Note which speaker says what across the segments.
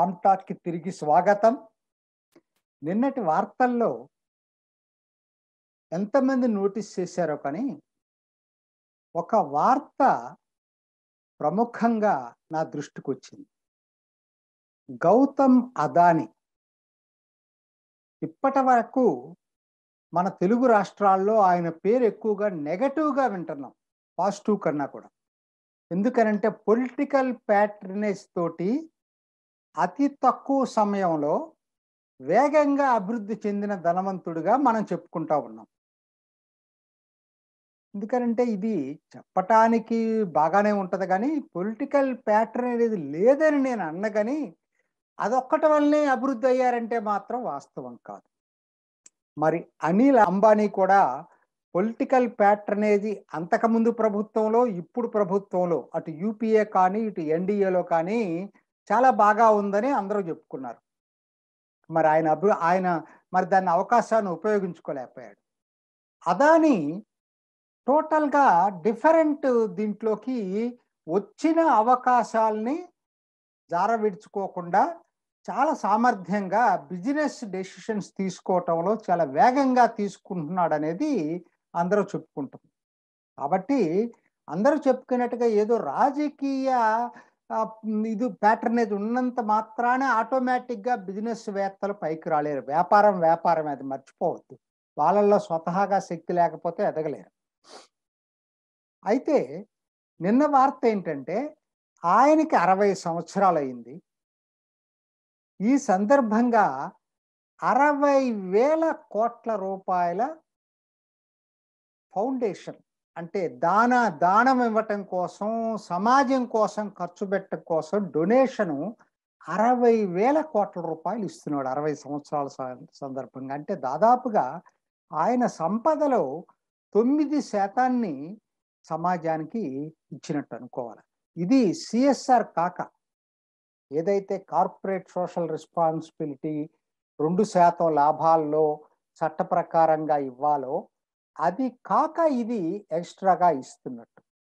Speaker 1: Tom talk కి తిరిగి స్వాగతం నిన్నటి వార్తల్లో ఎంతమంది నోటీస్ చేశారో కానీ ఒక వార్త ప్రముఖంగా నా దృష్టికి వచ్చింది గౌతమ్ అదాని ఇప్పటి వరకు మన తెలుగు రాష్ట్రాల్లో ఆయన పేరు ఎక్కువగా నెగటివ్గా వింటున్నాం పాజిటివ్ కన్నా కూడా ఎందుకనంటే పొలిటికల్ ప్యాట్రనేజ్ తోటి అతి తక్కువ సమయంలో వేగంగా అభివృద్ధి చెందిన ధనవంతుడిగా మనం చెప్పుకుంటా ఉన్నాం ఎందుకనంటే ఇది చెప్పటానికి బాగానే ఉంటుంది కానీ పొలిటికల్ ప్యాటర్న్ అనేది లేదని నేను అన్న కానీ అదొక్కటి వల్లనే అభివృద్ధి అయ్యారంటే మాత్రం వాస్తవం కాదు మరి అనిల్ అంబానీ కూడా పొలిటికల్ ప్యాటర్నేజ్ అంతకుముందు ప్రభుత్వంలో ఇప్పుడు ప్రభుత్వంలో అటు యూపీఏ కానీ ఇటు ఎన్డీఏలో కానీ చాలా బాగా ఉందని అందరూ చెప్పుకున్నారు మరి ఆయన అభి ఆయన మరి దాన్ని అవకాశాన్ని ఉపయోగించుకోలేకపోయాడు అదాని టోటల్గా డిఫరెంట్ దీంట్లోకి వచ్చిన అవకాశాలని జారవిడుచుకోకుండా చాలా సామర్థ్యంగా బిజినెస్ డెసిషన్స్ తీసుకోవటంలో చాలా వేగంగా తీసుకుంటున్నాడు అనేది అందరూ చెప్పుకుంటుంది కాబట్టి అందరూ చెప్పుకున్నట్టుగా ఏదో రాజకీయ ఇది ప్యాటర్నేజ్ ఉన్నంత మాత్రాన ఆటోమేటిక్గా బిజినెస్ వేత్తలు పైకి రాలేరు వ్యాపారం వ్యాపారం అది మర్చిపోవద్దు వాళ్ళల్లో స్వతహాగా శక్తి లేకపోతే ఎదగలేరు అయితే నిన్న వార్త ఏంటంటే ఆయనకి అరవై సంవత్సరాలు అయింది ఈ సందర్భంగా అరవై వేల కోట్ల రూపాయల ఫౌండేషన్ అంటే దాన దానం ఇవ్వటం కోసం సమాజం కోసం ఖర్చు పెట్టడం కోసం డొనేషను అరవై వేల కోట్ల రూపాయలు ఇస్తున్నాడు అరవై సంవత్సరాల సందర్భంగా అంటే దాదాపుగా ఆయన సంపదలో తొమ్మిది శాతాన్ని సమాజానికి ఇచ్చినట్టు అనుకోవాలి ఇది సిఎస్ఆర్ కాక ఏదైతే కార్పొరేట్ సోషల్ రెస్పాన్సిబిలిటీ రెండు శాతం లాభాల్లో చట్ట ప్రకారంగా ఇవ్వాలో అది కాక ఇది ఎక్స్ట్రాగా ఇస్తున్నట్టు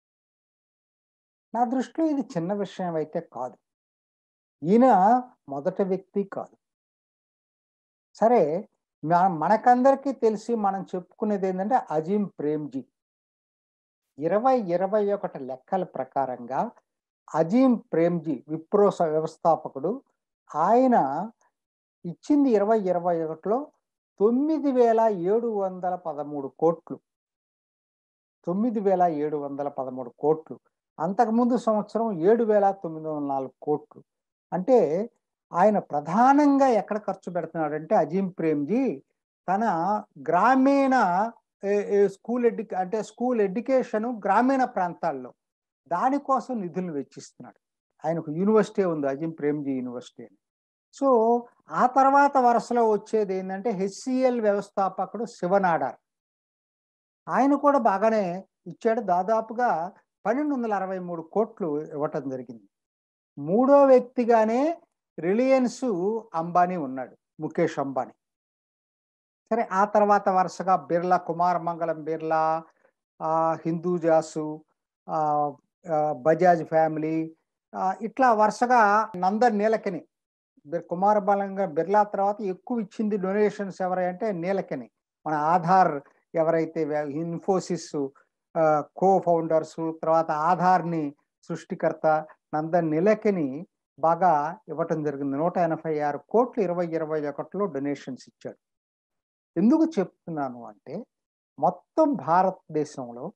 Speaker 1: నా దృష్టిలో ఇది చిన్న విషయం అయితే కాదు ఈయన మొదటి వ్యక్తి కాదు సరే మనకందరికీ తెలిసి మనం చెప్పుకునేది ఏంటంటే అజీం ప్రేమ్జీ ఇరవై ఇరవై ఒకటి లెక్కల ప్రకారంగా అజీం ప్రేమ్జీ విప్రో వ్యవస్థాపకుడు ఆయన ఇచ్చింది ఇరవై ఇరవై ఒకటిలో తొమ్మిది వేల ఏడు వందల పదమూడు కోట్లు తొమ్మిది వేల ఏడు వందల పదమూడు కోట్లు అంతకుముందు సంవత్సరం ఏడు వేల తొమ్మిది వందల నాలుగు కోట్లు అంటే ఆయన ప్రధానంగా ఎక్కడ ఖర్చు పెడుతున్నాడంటే అజీం ప్రేమ్జీ తన గ్రామీణ స్కూల్ ఎడ్యు అంటే స్కూల్ ఎడ్యుకేషన్ గ్రామీణ ప్రాంతాల్లో దానికోసం నిధులు వెచ్చిస్తున్నాడు ఆయనకు యూనివర్సిటీ ఉంది అజిం ప్రేమ్జీ యూనివర్సిటీ అని సో ఆ తర్వాత వరుసలో వచ్చేది ఏంటంటే హెచ్సిఎల్ వ్యవస్థాపకుడు శివనాడార్ ఆయన కూడా బాగానే ఇచ్చాడు దాదాపుగా పన్నెండు వందల అరవై మూడు కోట్లు ఇవ్వటం జరిగింది మూడో వ్యక్తిగానే రిలయన్స్ అంబానీ ఉన్నాడు ముఖేష్ అంబానీ సరే ఆ తర్వాత వరుసగా బిర్లా కుమార్ మంగళం బిర్లా హిందూజాసు బజాజ్ ఫ్యామిలీ ఇట్లా వరుసగా నందన్ నీలకని కుమార బలంగా బిర్లా తర్వాత ఎక్కువ ఇచ్చింది డొనేషన్స్ ఎవరంటే నీలకని మన ఆధార్ ఎవరైతే ఇన్ఫోసిస్ కో ఫౌండర్స్ తర్వాత ఆధార్ని సృష్టికర్త నందన్ నీలకని బాగా ఇవ్వటం జరిగింది నూట ఎనభై ఆరు కోట్లు ఇరవై ఇరవై ఒకటిలో డొనేషన్స్ ఇచ్చాడు ఎందుకు చెప్తున్నాను అంటే మొత్తం భారతదేశంలో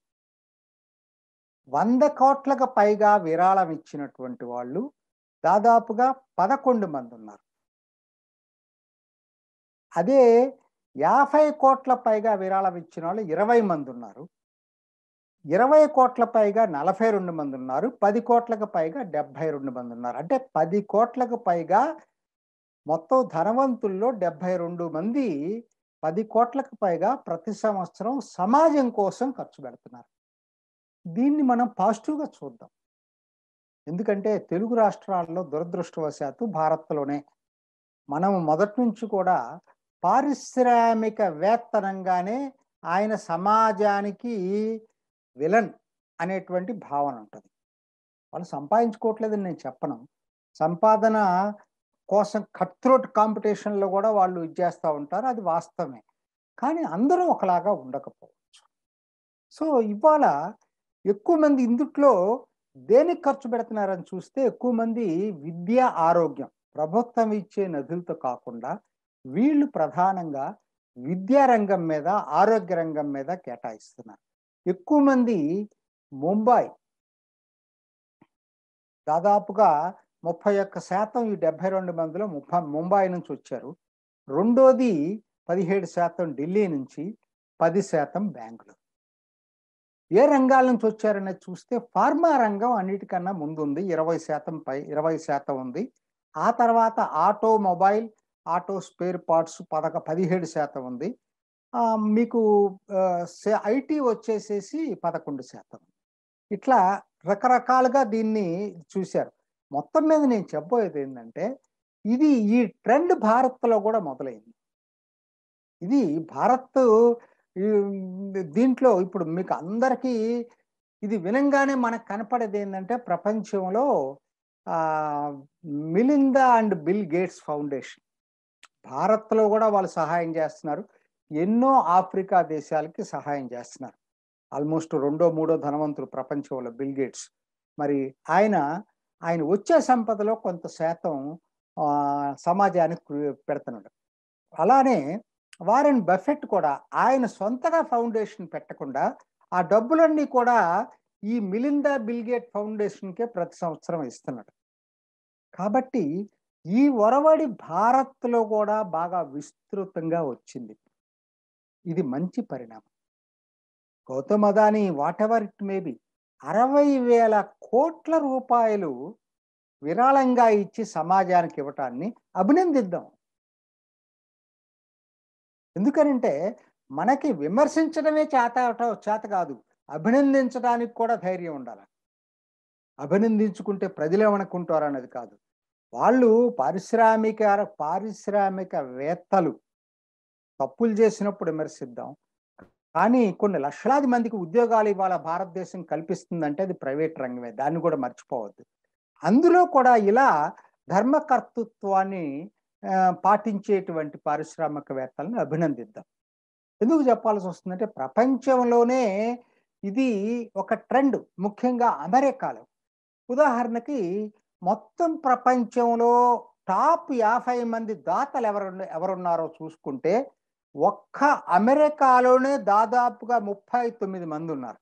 Speaker 1: వంద కోట్లకు పైగా విరాళం ఇచ్చినటువంటి వాళ్ళు దాదాపుగా పదకొండు మంది ఉన్నారు అదే యాభై కోట్ల పైగా విరాళం ఇచ్చిన వాళ్ళు ఇరవై మంది ఉన్నారు ఇరవై కోట్ల పైగా నలభై రెండు మంది ఉన్నారు పది కోట్లకు పైగా డెబ్బై రెండు మంది ఉన్నారు అంటే పది కోట్లకు పైగా మొత్తం ధనవంతుల్లో డెబ్బై రెండు మంది పది కోట్లకు పైగా ప్రతి సంవత్సరం సమాజం కోసం ఖర్చు పెడుతున్నారు దీన్ని మనం పాజిటివ్గా చూద్దాం ఎందుకంటే తెలుగు రాష్ట్రాల్లో దురదృష్టవశాత్తు భారత్లోనే మనం మొదటి నుంచి కూడా పారిశ్రామిక వేత్తనంగానే ఆయన సమాజానికి విలన్ అనేటువంటి భావన ఉంటుంది వాళ్ళు సంపాదించుకోవట్లేదని నేను చెప్పను సంపాదన కోసం కట్ త్రోట్ కాంపిటీషన్లో కూడా వాళ్ళు ఇది చేస్తూ ఉంటారు అది వాస్తవమే కానీ అందరూ ఒకలాగా ఉండకపోవచ్చు సో ఇవాళ ఎక్కువ మంది ఇందుట్లో దేనికి ఖర్చు పెడుతున్నారని చూస్తే ఎక్కువ మంది విద్య ఆరోగ్యం ప్రభుత్వం ఇచ్చే నదులతో కాకుండా వీళ్ళు ప్రధానంగా విద్యా రంగం మీద ఆరోగ్య రంగం మీద కేటాయిస్తున్నారు ఎక్కువ మంది ముంబై దాదాపుగా ముప్పై ఒక్క శాతం ఈ డెబ్బై రెండు మందిలో ముప్పై ముంబై నుంచి వచ్చారు రెండోది పదిహేడు శాతం ఢిల్లీ నుంచి పది శాతం బెంగళూరు ఏ రంగాల నుంచి వచ్చారనేది చూస్తే ఫార్మా రంగం అన్నిటికన్నా ముందు ఉంది ఇరవై శాతం పై ఇరవై శాతం ఉంది ఆ తర్వాత ఆటోమొబైల్ ఆటో స్పేర్ పార్ట్స్ పదక పదిహేడు శాతం ఉంది ఆ, మీకు ఐటీ వచ్చేసేసి పదకొండు శాతం ఇట్లా రకరకాలుగా దీన్ని చూశారు మొత్తం మీద నేను చెప్పబోయేది ఏంటంటే ఇది ఈ ట్రెండ్ భారత్లో కూడా మొదలైంది ఇది భారత్ ఈ, దీంట్లో ఇప్పుడు మీకు అందరికీ ఇది వినంగానే మనకు కనపడేది ఏంటంటే ప్రపంచంలో ఆ, Melinda and Bill Gates foundation భారత్లో కూడా వాళ్ళు సహాయం చేస్తున్నారు ఎన్నో ఆఫ్రికా దేశాలకి సహాయం చేస్తున్నారు ఆల్మోస్ట్ రెండో మూడో ధనవంతులు ప్రపంచంలో బిల్ గేట్స్ మరి ఆయన ఆయన వచ్చే సంపదలో కొంత శాతం ఆ, సమాజానికి కృ- పెడుతున్నాడు అలానే వారెన్ బఫెట్ కూడా ఆయన సొంతగా ఫౌండేషన్ పెట్టకుండా ఆ డబ్బులన్నీ కూడా ఈ మిలిందా బిల్గేట్ ఫౌండేషన్కే ప్రతి సంవత్సరం ఇస్తున్నాడు కాబట్టి ఈ ఒరవడి భారత్లో కూడా బాగా విస్తృతంగా వచ్చింది ఇది మంచి పరిణామం Gautam Adani whatever it maybe అరవై వేల కోట్ల రూపాయలు విరాళంగా ఇచ్చి సమాజానికి ఇవ్వటాన్ని అభినందిద్దాం ఎందుకనంటే మనకి విమర్శించడమే చేత అవట- చేత కాదు అభినందించడానికి కూడా ధైర్యం ఉండాలి అభినందించుకుంటే ప్రజలు ఏమనుకుంటారు అన్నది కాదు వాళ్ళు పారిశ్రామిక పారిశ్రామికవేత్తలు తప్పులు చేసినప్పుడు విమర్శిద్దాం కానీ కొన్ని లక్షలాది మందికి ఉద్యోగాలు ఇవాళ భారతదేశం కల్పిస్తుందంటే అది ప్రైవేట్ రంగమే దాన్ని కూడా మర్చిపోవద్దు అందులో కూడా ఇలా ధర్మకర్తృత్వాన్ని ఆ, పాటించేటువంటి పారిశ్రామికవేత్తలను అభినందిద్దాం ఎందుకు చెప్పాల్సి వస్తుందంటే ప్రపంచంలోనే ఇది ఒక ట్రెండ్ ముఖ్యంగా అమెరికాలో ఉదాహరణకి మొత్తం ప్రపంచంలో టాప్ యాభై మంది దాతలు ఎవరు ఎవరున్నారో చూసుకుంటే ఒక్క అమెరికాలోనే దాదాపుగా ముప్పై తొమ్మిది మంది ఉన్నారు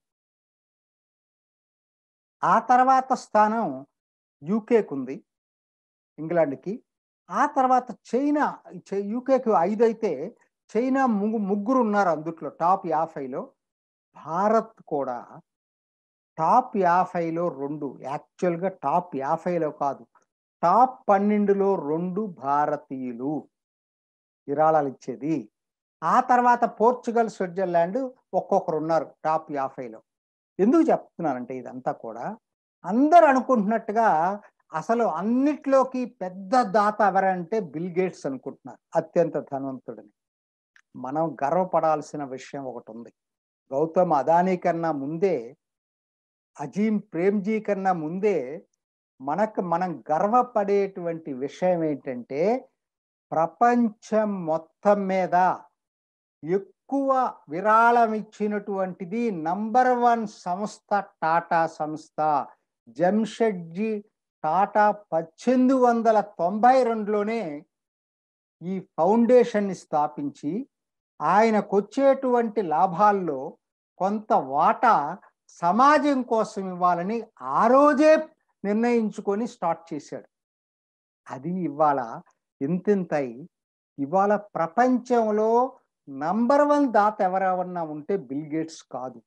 Speaker 1: ఆ తర్వాత స్థానం యూకేకి ఉంది ఇంగ్లాండ్కి ఆ తర్వాత చైనా చై- యూకేకి ఐదు అయితే చైనా ముగ్గు ముగ్గురు ఉన్నారు అందుట్లో టాప్ యాభైలో భారత్ కూడా టాప్ యాభైలో రెండు యాక్చువల్గా టాప్ యాభైలో కాదు టాప్ పన్నెండులో రెండు భారతీయులు విరాళాలు ఇచ్చేది ఆ తర్వాత పోర్చుగల్ స్విట్జర్లాండ్ ఒక్కొక్కరు ఉన్నారు టాప్ యాభైలో ఎందుకు చెప్తున్నానంటే ఇదంతా కూడా అందరు అనుకుంటున్నట్టుగా అసలు అన్నిట్లోకి పెద్ద దాత ఎవరంటే బిల్ గేట్స్ అనుకుంటున్నారు అత్యంత ధనవంతుడని మనం గర్వపడాల్సిన విషయం ఒకటి ఉంది గౌతమ్ అదానీ కన్నా ముందే అజీం ప్రేమ్జీ కన్నా ముందే మనకు మనం గర్వపడేటువంటి విషయం ఏంటంటే ప్రపంచం మొత్తం మీద ఎక్కువ విరాళం ఇచ్చినటువంటిది నంబర్ వన్ సంస్థ టాటా సంస్థ జంషెడ్జీ టాటా పద్దెనిమిది వందల తొంభై రెండులోనే ఈ ఫౌండేషన్ని స్థాపించి ఆయనకు వచ్చేటువంటి లాభాల్లో కొంత వాటా సమాజం కోసం ఇవ్వాలని ఆ రోజే నిర్ణయించుకొని స్టార్ట్ చేశాడు అది ఇవాళ ఇంతింతై ఇవాళ ప్రపంచంలో నంబర్ వన్ దాత ఎవరెవరన్నా ఉంటే బిల్ గేట్స్ కాదు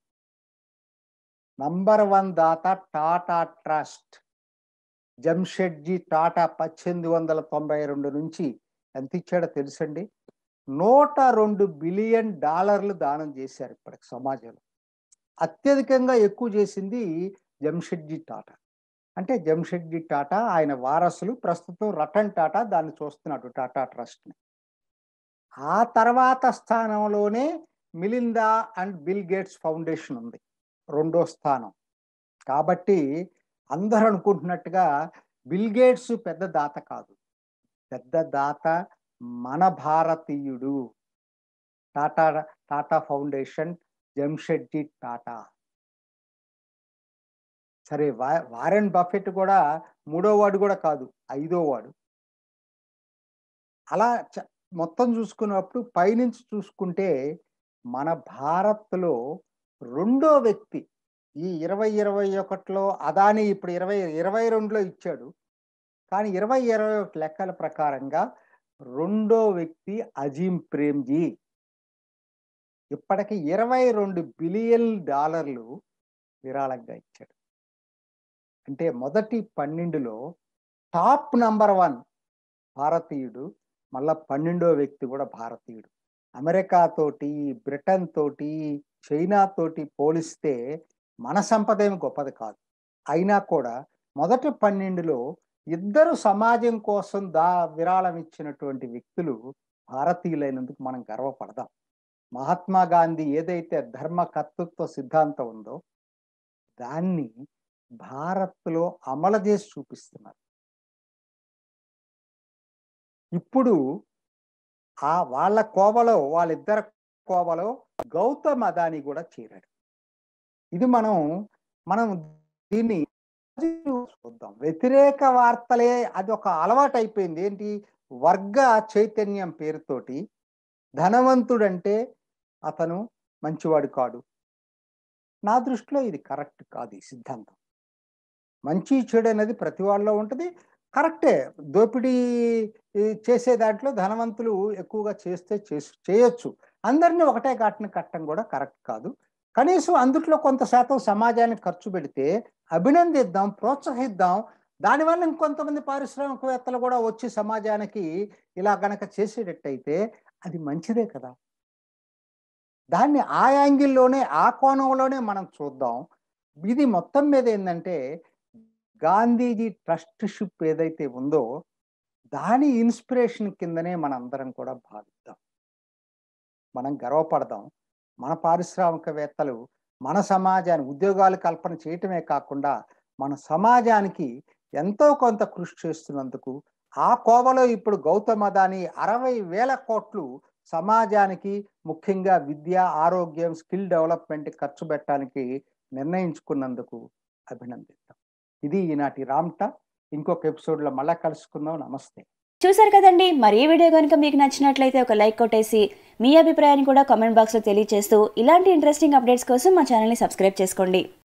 Speaker 1: నంబర్ వన్ దాత టాటా ట్రస్ట్ జంషెడ్జీ టాటా పద్దెనిమిది వందల తొంభై రెండు నుంచి ఎంత ఇచ్చాడో తెలుసండి నూట రెండు బిలియన్ డాలర్లు దానం చేశారు ఇప్పటికి సమాజంలో అత్యధికంగా ఎక్కువ చేసింది జంషెడ్జీ టాటా అంటే జంషెడ్జీ టాటా ఆయన వారసులు ప్రస్తుతం రతన్ టాటా దాన్ని చూస్తున్నాడు టాటా ట్రస్ట్ని ఆ తర్వాత స్థానంలోనే Melinda and Bill Gates foundation ఉంది రెండో స్థానం కాబట్టి అందరూ అనుకుంటున్నట్టుగా బిల్ గేట్స్ పెద్ద దాత కాదు పెద్ద దాత మన భారతీయుడు టాటా టాటా ఫౌండేషన్ జంషెడ్జీ టాటా సరే వా వారెన్ బఫెట్ కూడా మూడో వాడు కూడా కాదు ఐదో వాడు అలా చ- మొత్తం చూసుకున్నప్పుడు పైనుంచి చూసుకుంటే మన భారత్లో రెండో వ్యక్తి ఈ ఇరవై ఇరవై ఒకటిలో అదాని ఇప్పుడు ఇరవై ఇరవై రెండులో ఇచ్చాడు కానీ ఇరవై ఇరవై ఒకటి లెక్కల ప్రకారంగా రెండో వ్యక్తి అజీం ప్రేమ్జీ ఇప్పటికి ఇరవై రెండు బిలియన్ డాలర్లు విరాళంగా ఇచ్చాడు అంటే మొదటి పన్నెండులో టాప్ నంబర్ వన్ భారతీయుడు మళ్ళా పన్నెండో వ్యక్తి కూడా భారతీయుడు అమెరికా తోటి బ్రిటన్ తోటి చైనా తోటి పోలిస్తే మన సంపద ఏమి గొప్పది కాదు అయినా కూడా మొదటి పన్నెండులో ఇద్దరు సమాజం కోసం దా విరాళం ఇచ్చినటువంటి వ్యక్తులు భారతీయులైనందుకు మనం గర్వపడదాం మహాత్మా గాంధీ ఏదైతే ధర్మ కర్తృత్వ సిద్ధాంతం ఉందో దాన్ని భారత్లో అమలు చేసి చూపిస్తున్నారు ఇప్పుడు ఆ వాళ్ళ కోవలో వాళ్ళిద్దరు కోవలో గౌతమ్ అదాని కూడా చేరాడు ఇది మనం మనం దీన్ని చూద్దాం వ్యతిరేక వార్తలే అది ఒక అలవాటు అయిపోయింది ఏంటి వర్గ చైతన్యం పేరుతోటి ధనవంతుడంటే అతను మంచివాడు కాడు నా దృష్టిలో ఇది కరెక్ట్ కాదు ఈ సిద్ధాంతం మంచి చెడు అనేది ప్రతి వాళ్ళలో ఉంటుంది కరెక్టే దోపిడీ ఈ, చేసే దాంట్లో ధనవంతులు ఎక్కువగా చేస్తే చేసు చేయొచ్చు అందరినీ ఒకటే ఘాటున కట్టడం కూడా కరెక్ట్ కాదు కనీసం అందుట్లో కొంత శాతం సమాజానికి ఖర్చు పెడితే అభినందిద్దాం ప్రోత్సహిద్దాం దానివల్ల ఇంకొంతమంది పారిశ్రామికవేత్తలు కూడా వచ్చి సమాజానికి ఇలా గనక చేసేటట్టయితే అది మంచిదే కదా దాన్ని ఆ యాంగిల్లోనే ఆ కోణంలోనే మనం చూద్దాం ఇది మొత్తం మీద ఏంటంటే గాంధీజీ ట్రస్ట్షిప్ ఏదైతే ఉందో దాని ఇన్స్పిరేషన్ కిందనే మనందరం కూడా భావిద్దాం మనం గర్వపడదాం మన పారిశ్రామికవేత్తలు మన సమాజాన్ని ఉద్యోగాలు కల్పన చేయటమే కాకుండా మన సమాజానికి ఎంతో కొంత కృషి చేస్తున్నందుకు ఆ కోవలో ఇప్పుడు గౌతమ్ అదాని అరవై వేల కోట్లు సమాజానికి ముఖ్యంగా విద్య ఆరోగ్యం స్కిల్ డెవలప్మెంట్ ఖర్చు పెట్టడానికి నిర్ణయించుకున్నందుకు అభినందిద్దాం ఇది ఈనాటి రామ్ట ఇంకొక ఎపిసోడ్లో మళ్ళా కలుసుకుందాం నమస్తే
Speaker 2: చూసారు కదండి మరి ఈ వీడియో కనుక మీకు నచ్చినట్లయితే ఒక లైక్ కొట్టేసి మీ అభిప్రాయాన్ని కూడా కామెంట్ బాక్స్లో తెలియజేస్తూ ఇలాంటి ఇంట్రెస్టింగ్ అప్డేట్స్ కోసం మా ఛానల్ని సబ్స్క్రైబ్ చేసుకోండి